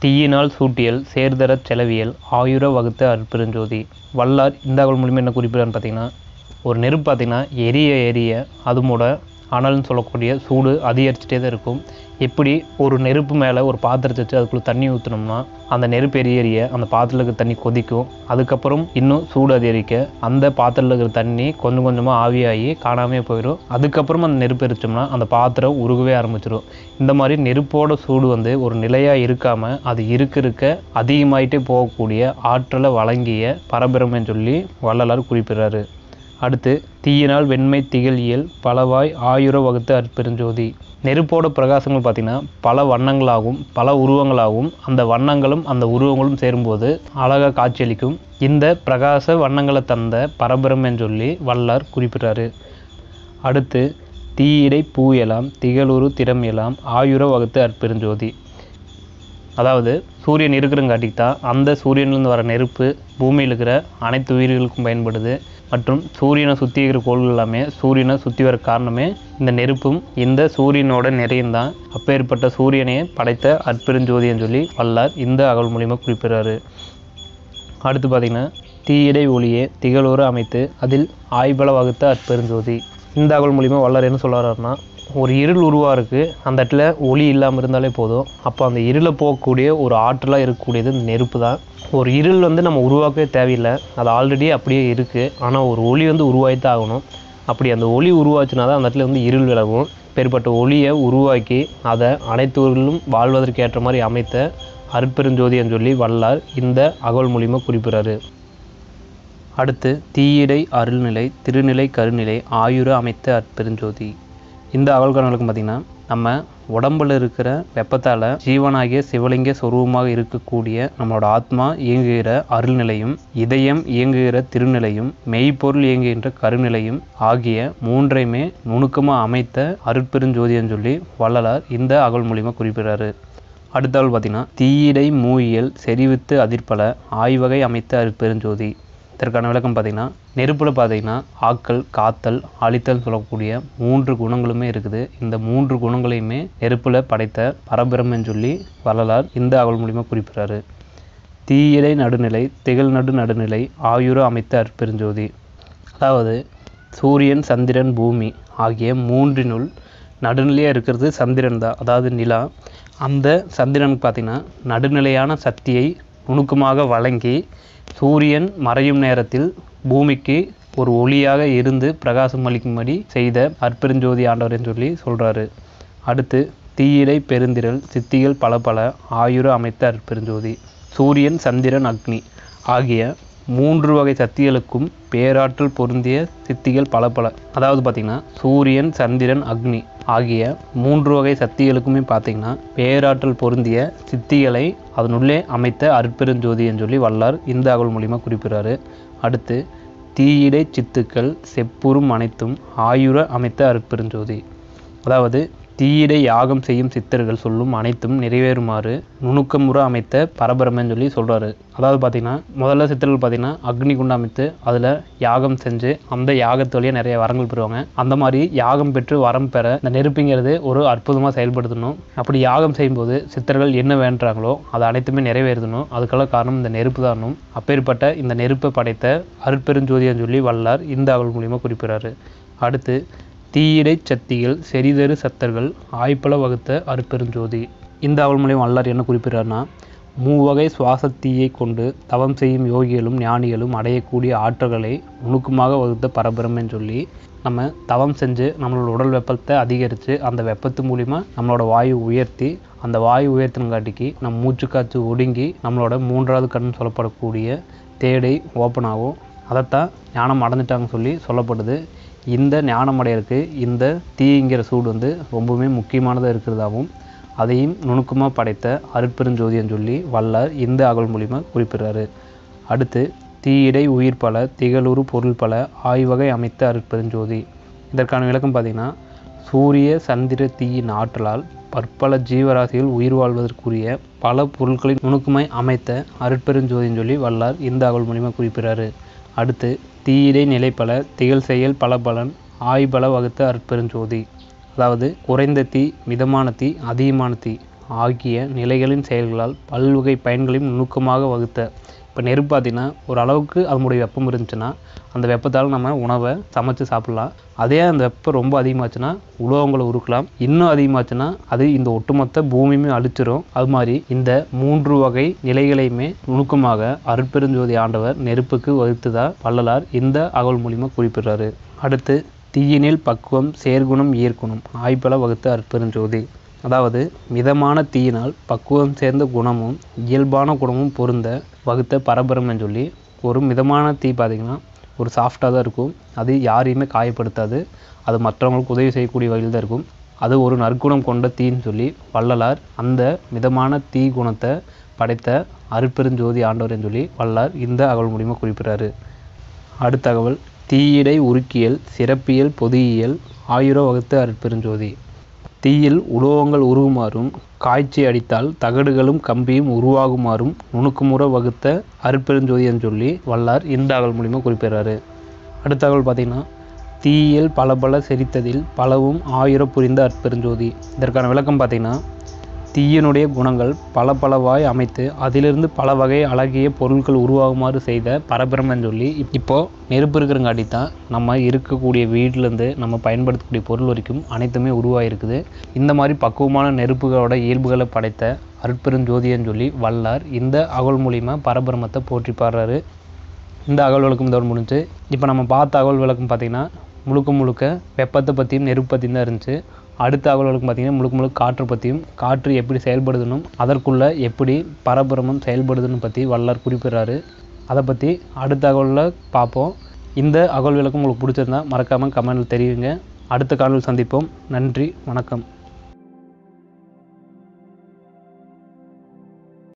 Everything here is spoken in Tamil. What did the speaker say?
தீயினால் சூட்டியல் சேர்தரச் செலவியல் ஆயுர வகுத்த அற்பெருஞ்சோதி வல்லார் இந்த அகவல் மூலிமா என்ன குறிப்பிடான்னு பார்த்தீங்கன்னா ஒரு நெருப்பு பார்த்தீங்கன்னா எரிய எரிய அதுமோட அனல்னு சொல்லக்கூடிய சூடு அதிகரிச்சுட்டே தான் இருக்கும் எப்படி ஒரு நெருப்பு மேலே ஒரு பாத்திரத்தை வச்சு அதுக்குள்ளே தண்ணி ஊற்றினோம்னா அந்த நெருப்பு எரிய எரிய அந்த பாத்திரத்தில் இருக்கிற தண்ணி கொதிக்கும் அதுக்கப்புறம் இன்னும் சூடு அதிகரிக்க அந்த பாத்திரத்தில் இருக்கிற தண்ணி கொஞ்சம் கொஞ்சமாக ஆவியாகி காணாமே போயிடும் அதுக்கப்புறம் அந்த நெருப்பு எரிச்சோம்னா அந்த பாத்திரம் உருகவே ஆரம்பிச்சிடும் இந்த மாதிரி நெருப்போட சூடு வந்து ஒரு நிலையாக இருக்காமல் அது இருக்க இருக்க அதிகமாயிட்டே போகக்கூடிய ஆற்றலை வழங்கிய பரபிரமன்னு சொல்லி வள்ளலார் குறிப்பிடுறாரு அடுத்து தீயினால் வெண்மை திகழியல் பலவாய் ஆயுர வகுத்த அற்பெருஞ்சோதி நெருப்போட பிரகாசங்கள் பார்த்திங்கன்னா பல வண்ணங்களாகவும் பல உருவங்களாகவும் அந்த வண்ணங்களும் அந்த உருவங்களும் சேரும்போது அழகாக காட்சியளிக்கும் இந்த பிரகாச வண்ணங்களை தந்த பரபிரமன்னு சொல்லி வல்லார் குறிப்பிடுறாரு அடுத்து தீயிடை பூயலாம் திகழுரு திறமையலாம் ஆயுர வகுத்து அற்பெருஞ்சோதி அதாவது சூரியன் இருக்கிறங்காட்டிக்கு தான் அந்த சூரியன்லேருந்து வர நெருப்பு பூமியில் இருக்கிற அனைத்து உயிர்களுக்கும் பயன்படுது மற்றும் சூரியனை சுற்றி இருக்கிற கோள்கள் எல்லாமே சூரியனை சுற்றி வர காரணமே இந்த நெருப்பும் இந்த சூரியனோட நிறையும் தான் அப்பேற்பட்ட சூரியனையே படைத்த அற்பெருஞ்சோதின்னு சொல்லி வல்லார் இந்த அகல் மூலிமா குறிப்பிடுறாரு அடுத்து பார்த்திங்கன்னா தீயிடை ஒளியே திகழோறு அமைத்து அதில் ஆய்பல வகுத்த அற்பெருஞ்சோதி இந்த அகல் மூலிமா வல்லார் என்ன சொல்கிறாருன்னா ஒரு இருள் உருவாருக்கு அந்த இடத்துல ஒளி இல்லாமல் இருந்தாலே போதும் அப்போ அந்த இருளை போகக்கூடிய ஒரு ஆற்றலாக இருக்கக்கூடியது இந்த நெருப்பு தான் ஒரு இருள் வந்து நம்ம உருவாக்கவே தேவையில்லை அது ஆல்ரெடி அப்படியே இருக்குது ஆனால் ஒரு ஒளி வந்து உருவாகித்தான் ஆகணும் அப்படி அந்த ஒளி உருவாச்சுனா தான் அந்த இடத்துல வந்து இருள் விலகும் பேர்பட்ட ஒளியை உருவாக்கி அதை அனைத்துவர்களும் வாழ்வதற்கு ஏற்ற மாதிரி அமைத்த அற்பெருஞ்சோதின்னு சொல்லி வல்லார் இந்த அகவல் மூலிமா குறிப்பிடுறாரு அடுத்து தீயிடை அருள்நிலை திருநிலை கருநிலை ஆயுர அமைத்த அற்பெருஞ்சோதி இந்த அகழ்கணலுக்கும் பார்த்திங்கன்னா நம்ம உடம்புல இருக்கிற வெப்பத்தால் ஜீவனாகிய சிவலிங்க சொரூபமாக இருக்கக்கூடிய நம்மளோட ஆத்மா இயங்குகிற அருள்நிலையும் இதயம் இயங்குகிற திருநிலையும் மெய்ப்பொருள் இயங்குகின்ற கருநிலையும் ஆகிய மூன்றையுமே நுணுக்கமாக அமைத்த அருட்பெருஞ்சோதின்னு சொல்லி வள்ளலார் இந்த அகல் மூலிமா குறிப்பிடுறாரு அடுத்த ஆள் பார்த்தீங்கன்னா தீயிடை மூயியல் செறிவித்து அதிர்பல ஆய்வகை அமைத்த அருட்பெருஞ்சோதி இதற்கான விளக்கம் பார்த்தீங்கன்னா நெருப்பில் பார்த்தீங்கன்னா ஆக்கல் காத்தல் அழித்தல் சொல்லக்கூடிய மூன்று குணங்களுமே இருக்குது இந்த மூன்று குணங்களையுமே நெருப்பில் படைத்த பரபிரமன்னு சொல்லி வள்ளலார் இந்த அகல் மூலிமா குறிப்பிடுறாரு தீயிடை நடுநிலை திகழ் நடு நடுநிலை ஆயுர அமைத்த அற்பெருஞ்சோதி அதாவது சூரியன் சந்திரன் பூமி ஆகிய மூன்றினுள் நடுநிலையாக இருக்கிறது சந்திரன் தான் அதாவது நிலா அந்த சந்திரனுக்கு பார்த்திங்கன்னா நடுநிலையான சக்தியை நுணுக்கமாக வழங்கி சூரியன் மறையும் நேரத்தில் பூமிக்கு ஒரு ஒளியாக இருந்து பிரகாசம் அளிக்கும்படி செய்த அற்பெருஞ்சோதி ஆண்டவர்னு சொல்லி சொல்கிறாரு அடுத்து தீயிடை பெருந்திரள் சித்திகள் பல பல ஆயுர அமைத்த அற்பெருஞ்சோதி சூரியன் சந்திரன் அக்னி ஆகிய மூன்று வகை சக்திகளுக்கும் பேராற்றல் பொருந்திய சித்திகள் பல பல அதாவது பார்த்திங்கன்னா சூரியன் சந்திரன் அக்னி ஆகிய மூன்று வகை சக்திகளுக்குமே பார்த்திங்கன்னா பேராற்றல் பொருந்திய சித்திகளை அதனுள்ளே அமைத்த அற்பெருஞ்சோதி என்று சொல்லி வல்லார் இந்த அகல் மூலிமா குறிப்பிடுறாரு அடுத்து தீயிடை சித்துக்கள் செப்புறும் அனைத்தும் ஆயுர அமைத்த அற்பெருஞ்சோதி அதாவது தீயிடை யாகம் செய்யும் சித்தர்கள் சொல்லும் அனைத்தும் நிறைவேறுமாறு நுணுக்கமுற அமைத்த பரபரமன்னு சொல்லி சொல்கிறாரு அதாவது பார்த்திங்கன்னா முதல்ல சித்தர்கள் பார்த்திங்கன்னா அக்னி குண்டு அமைத்து அதில் யாகம் செஞ்சு அந்த யாகத்து வழியாக நிறைய வரங்கள் பெறுவாங்க அந்த மாதிரி யாகம் பெற்று வரம் பெற இந்த நெருப்புங்கிறது ஒரு அற்புதமாக செயல்படுத்தணும் அப்படி யாகம் செய்யும்போது சித்தர்கள் என்ன வேண்டுறாங்களோ அது அனைத்துமே நிறைவேறணும் அதுக்கெல்லாம் காரணம் இந்த நெருப்பு தானும் அப்பேற்பட்ட இந்த நெருப்பை படைத்த அருட்பெருஞ்சோதின்னு சொல்லி வல்லார் இந்த அகல் மூலிமா குறிப்பிடுறாரு அடுத்து தீயிடை சக்திகள் செறிதரு சத்தர்கள் ஆய்ப்பல வகுத்த அருட்பெருஞ்சோதி இந்த அவள் மூலியம் வல்லார் என்ன குறிப்பிடுறாருன்னா மூவகை சுவாசத்தீயை கொண்டு தவம் செய்யும் யோகிகளும் ஞானிகளும் அடையக்கூடிய ஆற்றல்களை நுணுக்கமாக வகுத்த பரபிரமன்னு சொல்லி நம்ம தவம் செஞ்சு நம்மளோட உடல் வெப்பத்தை அதிகரித்து அந்த வெப்பத்து மூலிமா நம்மளோட வாயு உயர்த்தி அந்த வாயு உயர்த்தினங்காட்டிக்கு நம்ம மூச்சுக்காற்று ஒடுங்கி நம்மளோட மூன்றாவது கண் சொல்லப்படக்கூடிய தேடை ஓப்பன் ஆகும் அதைத்தான் ஞானம் அடைஞ்சிட்டாங்கன்னு சொல்லி சொல்லப்படுது இந்த ஞானம் அடையிறதுக்கு இந்த தீங்கிற சூடு வந்து ரொம்பவுமே முக்கியமானதாக இருக்கிறதாகவும் அதையும் நுணுக்கமாக படைத்த அருட்பெருஞ்சோதின்னு சொல்லி வல்லார் இந்த அகல் மூலிமா குறிப்பிடுறாரு அடுத்து தீயிடை உயிர் பல திகழுறு பொருள் பல ஆய்வகை அமைத்த அருட்பெருஞ்சோதி இதற்கான விளக்கம் பார்த்திங்கன்னா சூரிய சந்திர தீயின் ஆற்றலால் பற்பல ஜீவராசிகள் உயிர் வாழ்வதற்குரிய பல பொருட்களை நுணுக்கமாய் அமைத்த அருட்பெருஞ்சோதின்னு சொல்லி வல்லார் இந்த அகல் மூலிமா குறிப்பிடுறாரு அடுத்து தீயிடை நிலைப்பல திகழ் செயல் பல பலன் ஆய்பல வகுத்த அற்பெருஞ்சோதி அதாவது குறைந்த தீ மிதமான தீ அதிகமான தீ ஆகிய நிலைகளின் செயல்களால் பல்வகை பயன்களையும் நுணுக்கமாக வகுத்த இப்போ நெருப்பு பார்த்தீங்கன்னா ஒரு அளவுக்கு அதனுடைய வெப்பம் இருந்துச்சுன்னா அந்த வெப்பத்தால் நம்ம உணவை சமைச்சு சாப்பிட்லாம் அதே அந்த வெப்பம் ரொம்ப அதிகமாச்சுன்னா உலோகங்களை உருக்கலாம் இன்னும் அதிகமாச்சுன்னா அது இந்த ஒட்டுமொத்த பூமியுமே அழிச்சிரும் அது மாதிரி இந்த மூன்று வகை நிலைகளையுமே நுணுக்கமாக அருட்பெருஞ்சோதி ஆண்டவர் நெருப்புக்கு வகுத்துதா வள்ளலார் இந்த அகவல் மூலிமா குறிப்பிடுறாரு அடுத்து தீயினில் பக்குவம் சேர்குணம் ஈர்க்குணம் ஆய்ப்பல வகுத்த அற்பெருஞ்சோதி அதாவது மிதமான தீயினால் பக்குவம் சேர்ந்த குணமும் இயல்பான குணமும் பொருந்த வகுத்த பரபரம்னு சொல்லி ஒரு மிதமான தீ பார்த்திங்கன்னா ஒரு சாஃப்டாக தான் இருக்கும் அது யாரையுமே காயப்படுத்தாது அது மற்றவங்களுக்கு உதவி செய்யக்கூடிய வகையில் தான் இருக்கும் அது ஒரு நற்குணம் கொண்ட தீன்னு சொல்லி வள்ளலார் அந்த மிதமான தீ குணத்தை படைத்த அருட்பெருஞ்சோதி ஆண்டவர்னு சொல்லி வள்ளலார் இந்த அகவல் மூலிமா குறிப்பிட்றாரு அடுத்த தகவல் தீயிடை உருக்கியல் சிறப்பியல் பொதியியல் ஆயுர வகுத்து அருட்பெருஞ்சோதி தீயில் உலோகங்கள் உருகுமாறும் காய்ச்சி அடித்தால் தகடுகளும் கம்பியும் உருவாகுமாறும் நுணுக்குமுற வகுத்த அருட்பெருஞ்சோதின்னு சொல்லி வல்லார் இந்த அகல் மூலிமா குறிப்பிடுறாரு அடுத்த தகவல் பார்த்தீங்கன்னா தீயில் பல பல செரித்ததில் பலவும் ஆயுர புரிந்த அற்பெருஞ்சோதி இதற்கான விளக்கம் பார்த்தீங்கன்னா தீயினுடைய குணங்கள் பல பலவாய் அமைத்து அதிலிருந்து பல வகை அழகிய பொருட்கள் உருவாகுமாறு செய்த பரபிரமன் சொல்லி இப்- இப்போ நெருப்பு இருக்கிறங்காட்டி தான் நம்ம இருக்கக்கூடிய வீட்டிலேருந்து நம்ம பயன்படுத்தக்கூடிய பொருள் வரைக்கும் அனைத்துமே உருவாகிருக்குது இந்த மாதிரி பக்குவமான நெருப்புகளோட இயல்புகளை படைத்த அருட்பெருஞ்சோதின்னு சொல்லி வல்லார் இந்த அகல் மூலிமா பரபிரமத்தை போற்றி பாடுறாரு இந்த அகல் விளக்கம் இதோட முடிஞ்சு இப்போ நம்ம பார்த்த அகல் விளக்கம் பார்த்தீங்கன்னா முழுக்க முழுக்க வெப்பத்தை பற்றியும் நெருப்பு பற்றியும் தான் இருந்துச்சு அடுத்த அகல் விளக்கம் பார்த்தீங்கன்னா முழுக்க முழுக்க காற்று பற்றியும் காற்று எப்படி செயல்படுதுன்னும் அதற்குள்ள எப்படி பரபிரமம் செயல்படுதுன்னு பற்றி வல்லார் குறிப்பிடுறாரு அதை பற்றி அடுத்த அகவலில் பார்ப்போம் இந்த அகல் விளக்கம் உங்களுக்கு பிடிச்சிருந்தா மறக்காமல் கமெண்டில் தெரிவிங்க அடுத்த காணொலி சந்திப்போம் நன்றி வணக்கம்